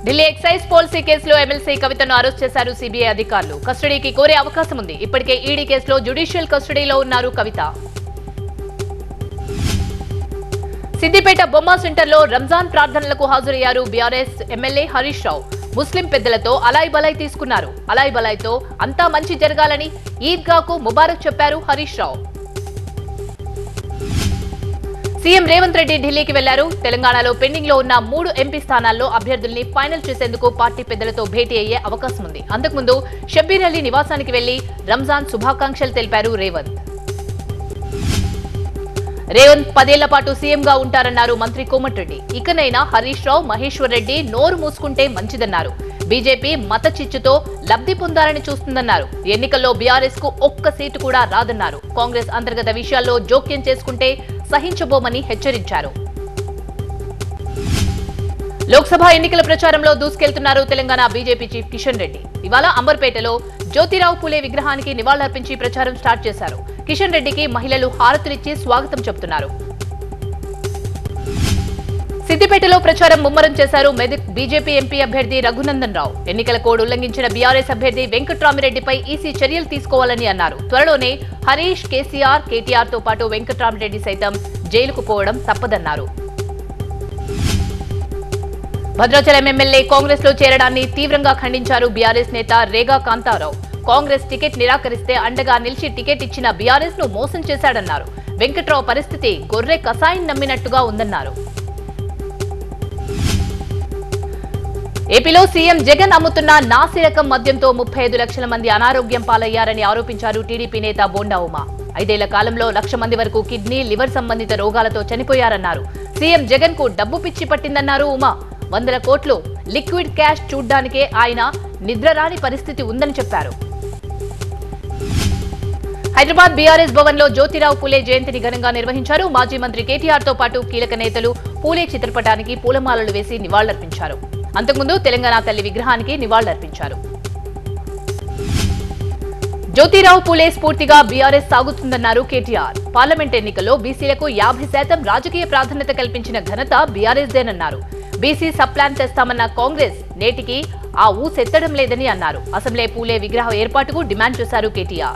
Delhi excise policy కేసులో MLC కవితను arrest చేశారు సిబిఐ అధికారులు కస్టడీకి కోరే అవకాశం ఉంది ఇప్పటికే ఈడీ కేసులో జ్యుడిషియల్ కస్టడీలో ఉన్నారు కవిత సిద్దిపేట బొమ్మ సెంటర్లో రంజాన్ ప్రార్థనలకు హాజరయ్యారు BRS MLA Harish Rao Muslim పెద్దలతో అలాయ్ బలాయ్ తీసుకున్నారు అలాయ్ బలాయ్తో అంతా మంచి జరగాలని ఈద్గాకు ముబారక్ చెప్పారు హరీష్ రావు సీఎం రేవంత్ రెడ్డి ఢిల్లీకి వెళ్లారు తెలంగాణలో పెండింగ్ లో ఉన్న మూడు ఎంపీ స్థానాల్లో అభ్యర్థుల్ని ఫైనల్ చేసేందుకు పార్టీ పెద్దలతో భేటీ అయ్యే అవకాశం ఉంది అంతకుముందు షబ్బీర్ అలీ నివాసానికి వెళ్లి రంజాన్ శుభాకాంక్షలు తెలిపారు రేవంత్ రేవంత్ పదేళ్ల పాటు సీఎంగా ఉంటారన్నారు మంత్రి కోమటిరెడ్డి ఇకనైనా హరీష్ రావు మహేశ్వర్ రెడ్డి నోరు మూసుకుంటే మంచిదన్నారు బీజేపీ మత చిచ్చుతో లబ్ధి పొందాలని చూస్తుందన్నారు ఎన్నికల్లో బీఆర్ఎస్ కు ఒక్క సీటు కూడా రాదన్నారు కాంగ్రెస్ అంతర్గత విషయాల్లో జోక్యం చేసుకుంటే సహించబోమని హెచ్చరించారు లోక్సభ ఎన్నికల ప్రచారంలో దూసుకెళ్తున్నారు తెలంగాణ బీజేపీ చీఫ్ కిషన్ రెడ్డి ఇవాళ అంబర్పేటలో జ్యోతిరావు పూలే విగ్రహానికి నివాళులర్పించి ప్రచారం స్టార్ట్ చేశారు కిషన్ రెడ్డికి మహిళలు హారతులిచ్చి స్వాగతం చెబుతున్నారు సిద్దిపేటలో ప్రచారం ముమ్మరం చేశారు మెదక్ బీజేపీ ఎంపీ అభ్యర్థి రఘునందన్ రావు ఎన్నికల కోడ్ ఉల్లంఘించిన బీఆర్ఎస్ అభ్యర్థి వెంకట్రామిరెడ్డిపై ఈసీ చర్యలు తీసుకోవాలని అన్నారు త్వరలోనే హరీష్ కేసీఆర్ కేటీఆర్ తో పాటు వెంకట్రామిరెడ్డి సైతం జైలుకు పోవడం తప్పదన్నారు భద్రాచలం ఎమ్మెల్యే కాంగ్రెస్ లో చేరడాన్ని తీవ్రంగా ఖండించారు బీఆర్ఎస్ నేత రేగా కాంతారావు కాంగ్రెస్ టికెట్ నిరాకరిస్తే అండగా నిలిచి టికెట్ ఇచ్చిన బీఆర్ఎస్ ను మోసం చేశాడన్నారు వెంకట్రావు పరిస్థితి గొర్రె కసాయం నమ్మినట్టుగా ఉందన్నారు ఏపీలో సీఎం జగన్ అమ్ముతున్న నాసిరకం మద్యంతో ముప్పై ఐదు లక్షల మంది అనారోగ్యం పాలయ్యారని ఆరోపించారు టీడీపీ నేత బోండా ఉమా ఐదేళ్ల కాలంలో లక్ష మంది వరకు కిడ్నీ లివర్ సంబంధిత రోగాలతో చనిపోయారన్నారు సీఎం జగన్ కు డబ్బు పిచ్చి పట్టిందన్నారు ఉమా వందల కోట్లు లిక్విడ్ క్యాష్ చూడ్డానికే ఆయన నిద్రరాని పరిస్థితి ఉందని చెప్పారు హైదరాబాద్ బీఆర్ఎస్ భవన్ లో జ్యోతిరావు పూలే జయంతిని ఘనంగా నిర్వహించారు మాజీ మంత్రి కేటీఆర్ తో పాటు కీలక నేతలు పూలే చిత్రపటానికి పూలమాలలు వేసి నివాళులర్పించారు అంతకుముందు తెలంగాణ తల్లి విగ్రహానికి నివాళులర్పించారు జ్యోతిరావు పూలే స్ఫూర్తిగా బీఆర్ఎస్ సాగుతుందన్నారు కేటీఆర్ పార్లమెంట్ ఎన్నికల్లో బీసీలకు యాభై శాతం రాజకీయ ప్రాధాన్యత కల్పించిన ఘనత బీఆర్ఎస్దేనన్నారు బీసీ సప్లాన్ తెస్తామన్న కాంగ్రెస్ నేటికి ఆ ఊసెత్తడం లేదని అన్నారు అసెంబ్లీ పూలే విగ్రహ ఏర్పాటుకు డిమాండ్ చేశారు కేటీఆర్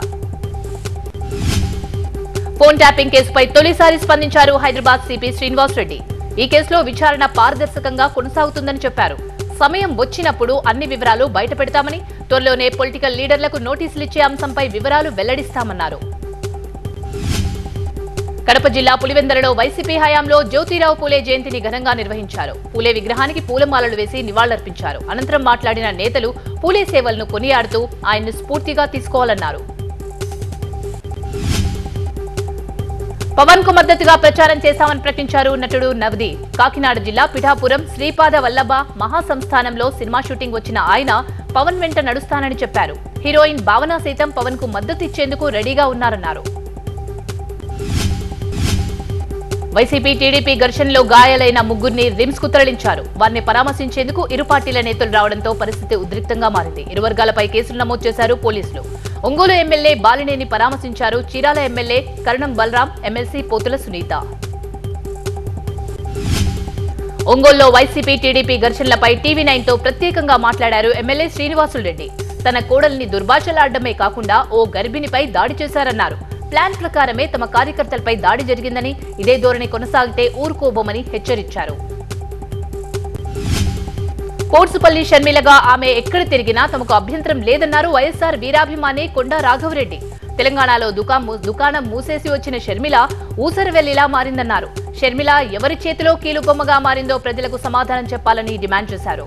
ఫోన్ ట్యాపింగ్ కేసుపై తొలిసారి స్పందించారు హైదరాబాద్ సిపి శ్రీనివాస్ రెడ్డి ఈ కేసులో విచారణ పారదర్శకంగా కొనసాగుతుందని చెప్పారు సమయం వచ్చినప్పుడు అన్ని వివరాలు బయటపెడతామని త్వరలోనే పొలిటికల్ లీడర్లకు నోటీసులు ఇచ్చే అంశంపై వివరాలు వెల్లడిస్తామన్నారు కడప జిల్లా పులివెందలలో వైసీపీ హయాంలో జ్యోతిరావు పూలే జయంతిని ఘనంగా నిర్వహించారు పూలే విగ్రహానికి పూలమాలలు వేసి నివాళులర్పించారు అనంతరం మాట్లాడిన నేతలు పూలే సేవలను కొనియాడుతూ ఆయన్ను స్ఫూర్తిగా తీసుకోవాలన్నారు పవన్ కు మద్దతుగా ప్రచారం చేశామని ప్రకటించారు నటుడు నవది కాకినాడ జిల్లా పిఠాపురం శ్రీపాద వల్లభ మహాసంస్థానంలో సినిమా షూటింగ్ వచ్చిన ఆయన పవన్ వెంట నడుస్తానని చెప్పారు హీరోయిన్ భావన సైతం పవన్ కు మద్దతు ఇచ్చేందుకు రెడీగా ఉన్నారన్నారు వైసీపీ టీడీపీ ఘర్షణలో గాయాలైన ముగ్గురిని రిమ్స్ కు తరలించారు వారిని పరామర్శించేందుకు ఇరు పార్టీల నేతలు రావడంతో పరిస్థితి ఉద్రిక్తంగా మారింది ఇరు వర్గాలపై కేసులు నమోదు చేశారు పోలీసులు ఒంగోలు ఎమ్మెల్యే బాలినేని పరామర్శించారు చీరాల ఎమ్మెల్యే కరణం బలరాం ఎమ్మెల్సీ పోతుల సునీత ఒంగోలులో వైసీపీ టీడీపీ ఘర్షణలపై టీవీ నైన్ తో ప్రత్యేకంగా మాట్లాడారు ఎమ్మెల్యే శ్రీనివాసులు రెడ్డి తన కోడల్ని దుర్భాషలాడడమే కాకుండా ఓ గర్భిణిపై దాడి చేశారన్నారు ప్లాన్ ప్రకారమే తమ కార్యకర్తలపై దాడి జరిగిందని ఇదే ధోరణి కొనసాగితే ఊరుకోబోమని హెచ్చరించారు కోర్సుపల్లి షర్మిలగా ఆమె ఎక్కడ తిరిగినా తమకు అభ్యంతరం లేదన్నారు వైఎస్ఆర్ వీరాభిమాని కొండా రాఘవరెడ్డి తెలంగాణలో దుకాం దుకాణం మూసేసి వచ్చిన షర్మిల ఊసరవెల్లిలా మారిందన్నారు షర్మిల ఎవరి చేతిలో కీలుబొమ్మగా మారిందో ప్రజలకు సమాధానం చెప్పాలని డిమాండ్ చేశారు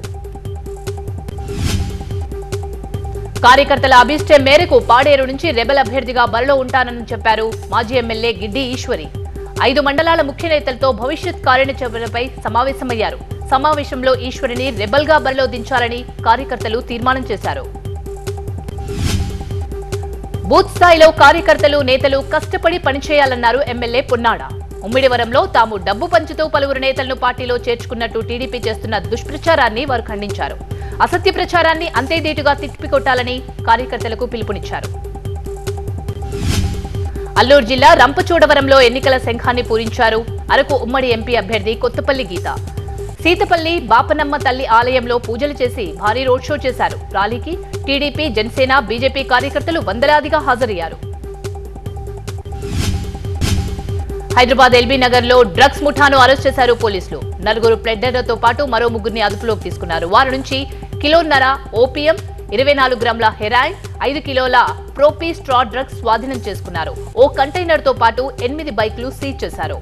కార్యకర్తల అభిష్టం మేరకు పాడేరు నుంచి రెబల్ అభ్యర్థిగా బరిలో ఉంటానని చెప్పారు మాజీ ఎమ్మెల్యే గిడ్డి ఈశ్వరి ఐదు మండలాల ముఖ్య నేతలతో భవిష్యత్ కార్యాచరణపై సమావేశమయ్యారు సమావేశంలో ఈశ్వరిని రెబల్ గా బరిలో దించాలని కార్యకర్తలు తీర్మానం చేశారు బూత్ స్థాయిలో కార్యకర్తలు నేతలు కష్టపడి పనిచేయాలన్నారు ఎమ్మెల్యే పున్నాడ ఉమ్మిడివరంలో తాము డబ్బు పంచుతూ పలువురు నేతలను పార్టీలో చేర్చుకున్నట్టు టీడీపీ చేస్తున్న దుష్ప్రచారాన్ని వారు ఖండించారు అసత్య ప్రచారాన్ని అంతే ధీటుగా తిప్పికొట్టాలని కార్యకర్తలకు పిలుపునిచ్చారు అల్లూరు జిల్లా రంపచోడవరంలో ఎన్నికల శంఖాన్ని పూరించారు అరకు ఉమ్మడి ఎంపీ అభ్యర్థి కొత్తపల్లి గీత సీతపల్లి బాపనమ్మ తల్లి ఆలయంలో పూజలు చేసి భారీ రోడ్ షో చేశారు ర్యాలీకి టీడీపీ జనసేన బీజేపీ కార్యకర్తలు వందలాదిగా హాజరయ్యారు హైదరాబాద్ ఎల్బీ నగర్ లో డ్రగ్స్ ముఠాను అరెస్ట్ చేశారు పోలీసులు నలుగురు ప్లెడ్డర్లతో పాటు మరో ముగ్గురిని అదుపులోకి తీసుకున్నారు వారి నుంచి కిలోన్నర ఓపియం ఇరవై నాలుగు గ్రాముల హెరాయిన్ ఐదు కిలోల ప్రోపీ స్ట్రా డ్రగ్స్ స్వాధీనం చేసుకున్నారు ఓ కంటైనర్ తో పాటు ఎనిమిది బైక్లు సీజ్ చేశారు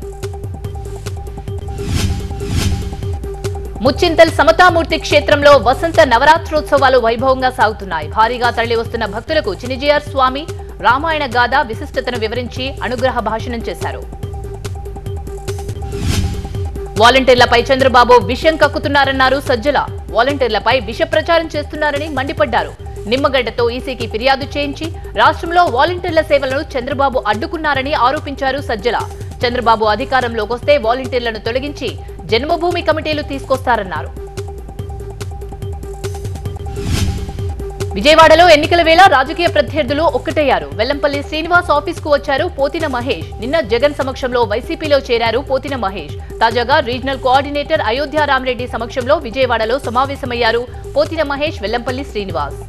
ముచ్చింతల్ సమతామూర్తి క్షేత్రంలో వసంత నవరాత్రోత్సవాలు వైభవంగా సాగుతున్నాయి భారీగా తరలి వస్తున్న భక్తులకు చినిజియార్ స్వామి రామాయణ గాథ విశిష్టతను వివరించి అనుగ్రహ భాషణం చేశారు వాలంటీర్లపై చంద్రబాబు విషం కక్కుతున్నారన్నారు సజ్జల వాలంటీర్లపై విష ప్రచారం చేస్తున్నారని మండిపడ్డారు నిమ్మగడ్డతో ఈసీకి ఫిర్యాదు చేయించి రాష్ట్రంలో వాలంటీర్ల సేవలను చంద్రబాబు అడ్డుకున్నారని ఆరోపించారు సజ్జల చంద్రబాబు అధికారంలోకి వస్తే వాలంటీర్లను తొలగించి జన్మభూమి కమిటీలు తీసుకొస్తారన్నారు విజయవాడలో ఎన్నికల వేళ రాజకీయ ప్రత్యర్థులు ఒక్కటయ్యారు వెల్లంపల్లి శ్రీనివాస్ ఆఫీస్ కు వచ్చారు పోతిన మహేష్ నిన్న జగన్ సమక్షంలో వైసీపీలో చేరారు పోతిన మహేష్ తాజాగా రీజనల్ కోఆర్డినేటర్ అయోధ్య రామరెడ్డి సమక్షంలో విజయవాడలో సమావేశమయ్యారు పోతిన మహేష్ వెల్లంపల్లి శ్రీనివాస్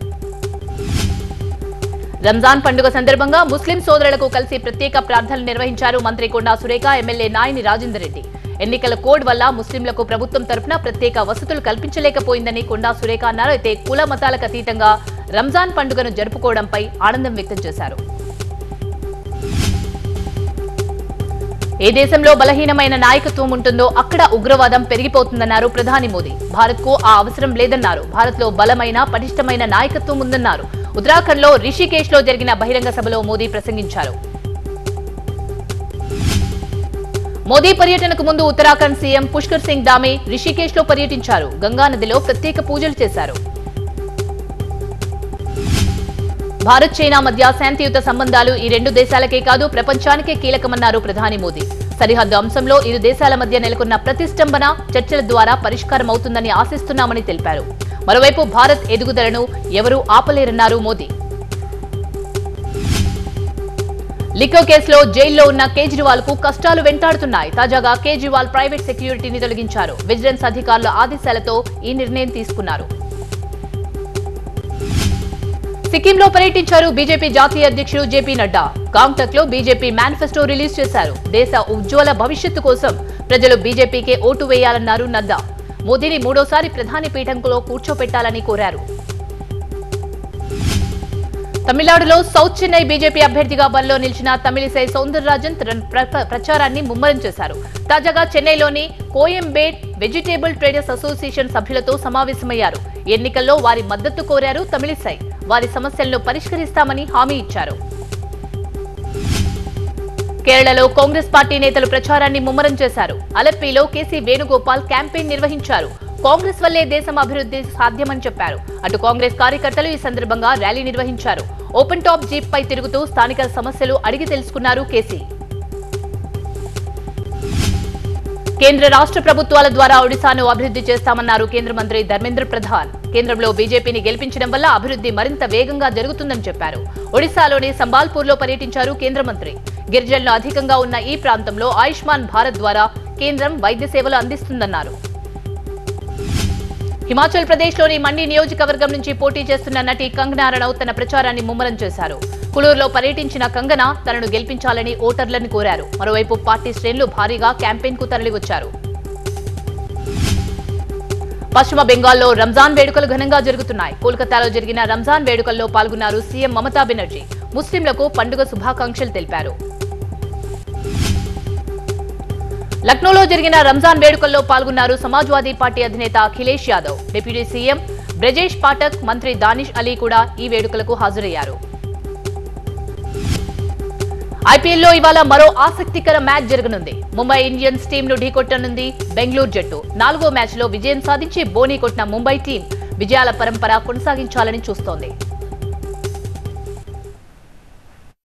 రంజాన్ పండుగ సందర్భంగా ముస్లిం సోదరులకు కలిసి ప్రత్యేక ప్రార్థనలు నిర్వహించారు మంత్రి కొండా సురేఖ ఎమ్మెల్యే నాయని రాజేందర్ రెడ్డి ఎన్నికల కోడ్ వల్ల ముస్లింలకు ప్రభుత్వం తరపున ప్రత్యేక వసతులు కల్పించలేకపోయిందని కొండా సురేఖ అన్నారు అయితే కుల మతాలకు అతీతంగా రంజాన్ పండుగను జరుపుకోవడంపై ఆనందం వ్యక్తం చేశారు ఏ దేశంలో బలహీనమైన నాయకత్వం ఉంటుందో అక్కడ ఉగ్రవాదం పెరిగిపోతుందన్నారు ప్రధాని మోదీ భారత్ కు ఆ అవసరం లేదన్నారు భారత్ లో బలమైన పటిష్టమైన నాయకత్వం ఉందన్నారు ఉత్తరాఖండ్ లో రిషికేశ్ లో జరిగిన బహిరంగ సభలో మోదీ ప్రసంగించారు మోదీ పర్యటనకు ముందు ఉత్తరాఖండ్ సీఎం పుష్కర్ సింగ్ దామే రిషికేశ్ లో పర్యటించారు గంగా నదిలో ప్రత్యేక పూజలు చేశారు భారత్ చైనా మధ్య శాంతియుత సంబంధాలు ఈ రెండు దేశాలకే కాదు ప్రపంచానికే కీలకమన్నారు ప్రధాని మోదీ సరిహద్దు అంశంలో ఇరు దేశాల మధ్య నెలకొన్న ప్రతిష్టంభన చర్చల ద్వారా పరిష్కారం అవుతుందని ఆశిస్తున్నామని తెలిపారు మరోవైపు భారత్ ఎదుగుదలను ఎవరూ ఆపలేరన్నారు మోదీ లిక్కో కేసులో జైల్లో ఉన్న కేజ్రీవాల్ కు కష్టాలు వెంటాడుతున్నాయి తాజాగా కేజ్రీవాల్ ప్రైవేట్ సెక్యూరిటీని తొలగించారు విజిలెన్స్ అధికారుల ఆదేశాలతో ఈ నిర్ణయం తీసుకున్నారు సిక్కింలో పర్యటించారు బీజేపీ జాతీయ అధ్యక్షుడు జేపీ నడ్డా కాంగ్టక్ లో బీజేపీ మేనిఫెస్టో రిలీజ్ చేశారు దేశ ఉజ్వల భవిష్యత్తు కోసం ప్రజలు బీజేపీకే ఓటు వేయాలన్నారు నడ్డా మోదీని మూడోసారి ప్రధాని పీఠంలో కూర్చోపెట్టాలని కోరారు తమిళనాడులో సౌత్ చెన్నై బీజేపీ అభ్యర్థిగా బరిలో నిలిచిన తమిళిసై సౌందరరాజన్ తన ప్ర- ప్రచారాన్ని ముమ్మరం చేశారు తాజాగా చెన్నైలోని కోయంబేడ్ వెజిటేబుల్ ట్రేడర్స్ అసోసియేషన్ సభ్యులతో సమావేశమయ్యారు ఎన్నికల్లో వారి మద్దతు కోరారు తమిళిసై వారి సమస్యలను పరిష్కరిస్తామని హామీ ఇచ్చారు కేరళలో కాంగ్రెస్ పార్టీ నేతలు ప్రచారాన్ని ముమ్మరం చేశారు అలెప్పీలో కేసీ వేణుగోపాల్ క్యాంపెయిన్ నిర్వహించారు కాంగ్రెస్ వల్లే దేశం అభివృద్ధి సాధ్యమని చెప్పారు అటు కాంగ్రెస్ కార్యకర్తలు ఈ సందర్భంగా ర్యాలీ నిర్వహించారు ఓపెన్ టాప్ జీప్ పై తిరుగుతూ స్థానిక సమస్యలు అడిగి తెలుసుకున్నారు కేసీ కేంద్ర రాష్ట్ర ప్రభుత్వాల ద్వారా ఒడిశాను అభివృద్ధి చేస్తామన్నారు కేంద్ర మంత్రి ధర్మేంద్ర ప్రధాన్ కేంద్రంలో బీజేపీని గెలిపించడం వల్ల అభివృద్ధి మరింత వేగంగా జరుగుతుందని చెప్పారు ఒడిశాలోని సంబాల్పూర్లో పర్యటించారు కేంద్ర మంత్రి గిరిజనులు అధికంగా ఉన్న ఈ ప్రాంతంలో ఆయుష్మాన్ భారత్ ద్వారా కేంద్రం వైద్య సేవలు అందిస్తుందన్నారు హిమాచల్ ప్రదేశ్లోని మండి నియోజకవర్గం నుంచి పోటీ చేస్తున్న నటి కంగనా రనౌత్ తన ప్రచారాన్ని ముమ్మరం చేశారు కులూరులో పర్యటించిన కంగన తనను గెలిపించాలని ఓటర్లను కోరారు మరోవైపు పార్టీ శ్రేణులు భారీగా క్యాంపెయిన్ కు తరలివచ్చారు పశ్చిమ బెంగాల్లో రంజాన్ వేడుకలు ఘనంగా జరుగుతున్నాయి కోల్కతాలో జరిగిన రంజాన్ వేడుకల్లో పాల్గొన్నారు సీఎం మమతా బెనర్జీ ముస్లింలకు పండుగ శుభాకాంక్షలు తెలిపారు లక్నోలో జరిగిన రంజాన్ వేడుకల్లో పాల్గొన్నారు సమాజ్వాదీ పార్టీ అధినేత అఖిలేష్ యాదవ్ డిప్యూటీ సీఎం బ్రజేష్ పాఠక్ మంత్రి దానిష్ అలీ కూడా ఈ వేడుకలకు హాజరయ్యారు ఐపీఎల్లో ఇవాళ మరో ఆసక్తికర మ్యాచ్ జరగనుంది ముంబై ఇండియన్స్ టీంను ఢీకొట్టనుంది బెంగళూరు జట్టు నాలుగో మ్యాచ్లో విజయం సాధించి బోనీ కొట్టిన ముంబై టీం విజయాల పరంపర కొనసాగించాలని చూస్తోంది